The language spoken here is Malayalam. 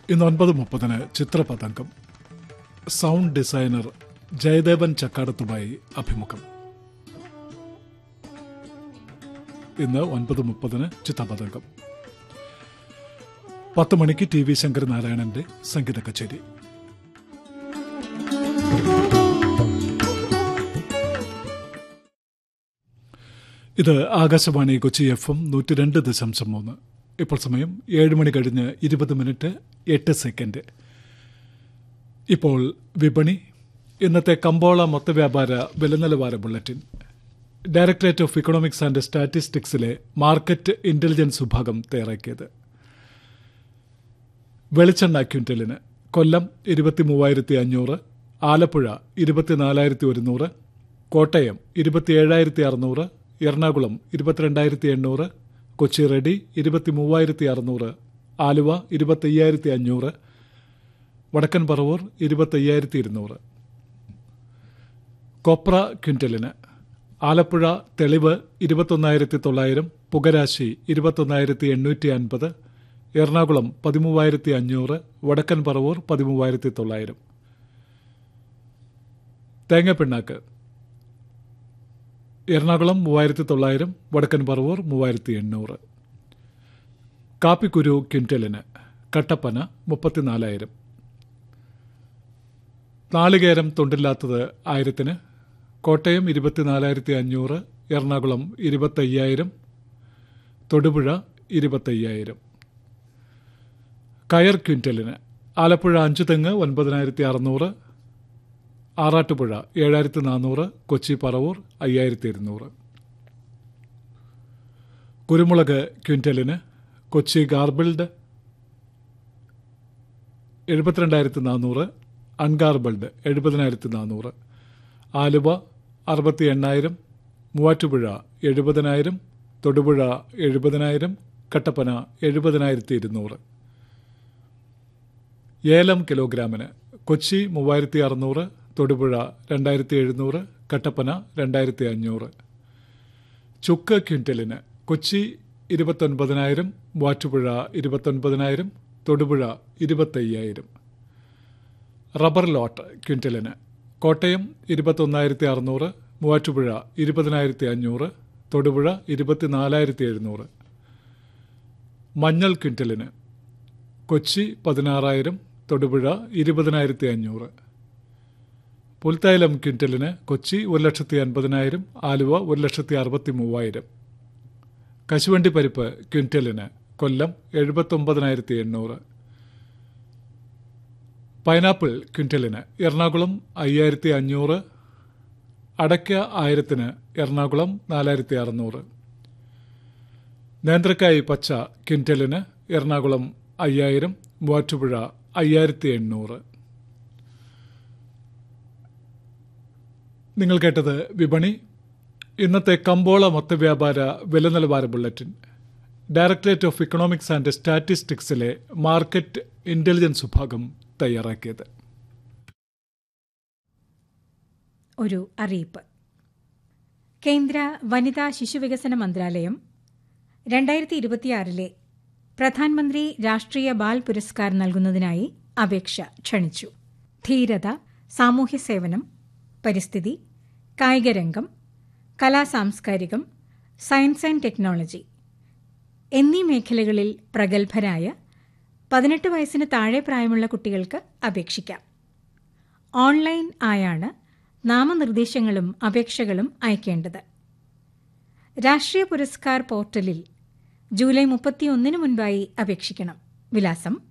ഇന്ന് ഒൻപത് മുപ്പതിന് ചിത്രപതംഗം സൗണ്ട് ഡിസൈനർ ജയദേവൻ ചക്കാടത്തുമായി അഭിമുഖം ഇന്ന് ഒൻപത് മുപ്പതിന് ചിത്രപതംഗം പത്ത് മണിക്ക് ടി വി ശങ്കരനാരായണന്റെ സംഗീത കച്ചേരി ഇത് ആകാശവാണി കൊച്ചി എഫ് എം നൂറ്റി രണ്ട് ദശാംശം മൂന്ന് ഇപ്പോൾ സമയം ഏഴ് മണി കഴിഞ്ഞ് ഇരുപത് മിനിറ്റ് എട്ട് സെക്കൻഡ് ഇപ്പോൾ വിപണി ഇന്നത്തെ കമ്പോള മൊത്തവ്യാപാര വിലനിലവാര bulletin directorate of economics and സ്റ്റാറ്റിസ്റ്റിക്സിലെ മാർക്കറ്റ് ഇന്റലിജൻസ് വിഭാഗം തയ്യാറാക്കിയത് വെളിച്ചെണ്ണ ക്വിൻ്റലിന് കൊല്ലം ഇരുപത്തി മൂവായിരത്തി അഞ്ഞൂറ് ആലപ്പുഴ ഇരുപത്തിനാലായിരത്തി ഒരുന്നൂറ് കോട്ടയം ഇരുപത്തിയേഴായിരത്തി അറുന്നൂറ് എറണാകുളം ഇരുപത്തിരണ്ടായിരത്തി എണ്ണൂറ് കൊച്ചി റെഡി ഇരുപത്തി മൂവായിരത്തി അറുന്നൂറ് ആലുവ ഇരുപത്തയ്യായിരത്തി അഞ്ഞൂറ് വടക്കൻ പറവൂർ ഇരുപത്തയ്യായിരത്തി ഇരുന്നൂറ് കൊപ്ര ക്വിൻ്റലിന് ആലപ്പുഴ തെളിവ് ഇരുപത്തൊന്നായിരത്തി തൊള്ളായിരം പുകരാശി ഇരുപത്തൊന്നായിരത്തി എണ്ണൂറ്റി അൻപത് എറണാകുളം പതിമൂവായിരത്തി അഞ്ഞൂറ് വടക്കൻ പറവൂർ പതിമൂവായിരത്തി തൊള്ളായിരം തേങ്ങപ്പിണ്ണാക്ക് എറണാകുളം മൂവായിരത്തി തൊള്ളായിരം വടക്കൻ പറവൂർ മൂവായിരത്തി എണ്ണൂറ് കാപ്പിക്കുരു ക്വിൻ്റലിന് കട്ടപ്പന മുപ്പത്തിനാലായിരം നാളികേരം തൊണ്ടില്ലാത്തത് ആയിരത്തിന് കോട്ടയം ഇരുപത്തിനാലായിരത്തി അഞ്ഞൂറ് എറണാകുളം ഇരുപത്തയ്യായിരം തൊടുപുഴ ഇരുപത്തയ്യായിരം കയർ ക്വിൻ്റലിന് ആലപ്പുഴ അഞ്ചു തെങ്ങ് ഒൻപതിനായിരത്തി അറുന്നൂറ് ആറാട്ടുപുഴ ഏഴായിരത്തി നാനൂറ് കൊച്ചി പറവൂർ അയ്യായിരത്തി ഇരുന്നൂറ് കുരുമുളക് ക്വിൻ്റലിന് കൊച്ചി ഗാർബിൾഡ് എഴുപത്തിരണ്ടായിരത്തി നാനൂറ് അൺഗാർബിൾഡ് എഴുപതിനായിരത്തി നാനൂറ് ആലുവ അറുപത്തി എണ്ണായിരം മൂവാറ്റുപുഴ എഴുപതിനായിരം തൊടുപുഴ എഴുപതിനായിരം കട്ടപ്പന എഴുപതിനായിരത്തി ഇരുന്നൂറ് ഏലം കിലോഗ്രാമിന് കൊച്ചി മൂവായിരത്തി അറുന്നൂറ് തൊടുപുഴ രണ്ടായിരത്തി എഴുന്നൂറ് കട്ടപ്പന രണ്ടായിരത്തി അഞ്ഞൂറ് ചുക്ക് ക്വിൻ്റലിന് കൊച്ചി ഇരുപത്തൊൻപതിനായിരം മൂവാറ്റുപുഴ ഇരുപത്തൊൻപതിനായിരം തൊടുപുഴ ഇരുപത്തയ്യായിരം റബ്ബർ ലോട്ട് ക്വിൻ്റലിന് കോട്ടയം ഇരുപത്തൊന്നായിരത്തി അറുന്നൂറ് മൂവാറ്റുപുഴ ഇരുപതിനായിരത്തി അഞ്ഞൂറ് തൊടുപുഴ ഇരുപത്തിനാലായിരത്തി എഴുന്നൂറ് മഞ്ഞൾ ക്വിൻ്റലിന് കൊച്ചി പതിനാറായിരം തൊടുപുഴ ഇരുപതിനായിരത്തി അഞ്ഞൂറ് പുൽത്തൈലം ക്വിൻ്റലിന് കൊച്ചി ഒരു ലക്ഷത്തി അൻപതിനായിരം ആലുവ ഒരു ലക്ഷത്തി അറുപത്തി മൂവായിരം കശുവണ്ടി പരിപ്പ് ക്വിൻ്റലിന് കൊല്ലം എഴുപത്തൊമ്പതിനായിരത്തി എണ്ണൂറ് പൈനാപ്പിൾ ക്വിൻ്റലിന് എറണാകുളം അയ്യായിരത്തി അഞ്ഞൂറ് അടയ്ക്ക ആയിരത്തിന് എറണാകുളം നാലായിരത്തി അറുന്നൂറ് നേന്ത്രക്കായ് പച്ച ക്വിൻ്റലിന് എറണാകുളം അയ്യായിരം മൂവാറ്റുപുഴ അയ്യായിരത്തി എണ്ണൂറ് നിങ്ങൾ കേട്ടത് വിപണി ഇന്നത്തെ കമ്പോള മൊത്തവ്യാപാര വില നിലവാര bulletin directorate of economics and സ്റ്റാറ്റിസ്റ്റിക്സിലെ മാർക്കറ്റ് ഇന്റലിജൻസ് വിഭാഗം തയ്യാറാക്കിയത് ഒരു അറിയിപ്പ് കേന്ദ്ര വനിതാ ശിശുവികസന മന്ത്രാലയം രണ്ടായിരത്തി ഇരുപത്തിയാറിലെ പ്രധാനമന്ത്രി രാഷ്ട്രീയ ബാൽ പുരസ്കാർ നൽകുന്നതിനായി അപേക്ഷ ക്ഷണിച്ചു ധീരത സാമൂഹ്യ സേവനം പരിസ്ഥിതി കായികരംഗം കലാസാംസ്കാരികം സയൻസ് ആൻഡ് ടെക്നോളജി എന്നീ മേഖലകളിൽ പ്രഗത്ഭരായ പതിനെട്ട് വയസ്സിന് താഴെ പ്രായമുള്ള കുട്ടികൾക്ക് അപേക്ഷിക്കാം ഓൺലൈൻ ആയാണ് നാമനിർദ്ദേശങ്ങളും അപേക്ഷകളും അയക്കേണ്ടത് രാഷ്ട്രീയ പുരസ്കാർ പോർട്ടലിൽ ജൂലൈ മുപ്പത്തിയൊന്നിന് മുൻപായി അപേക്ഷിക്കണം വിലാസം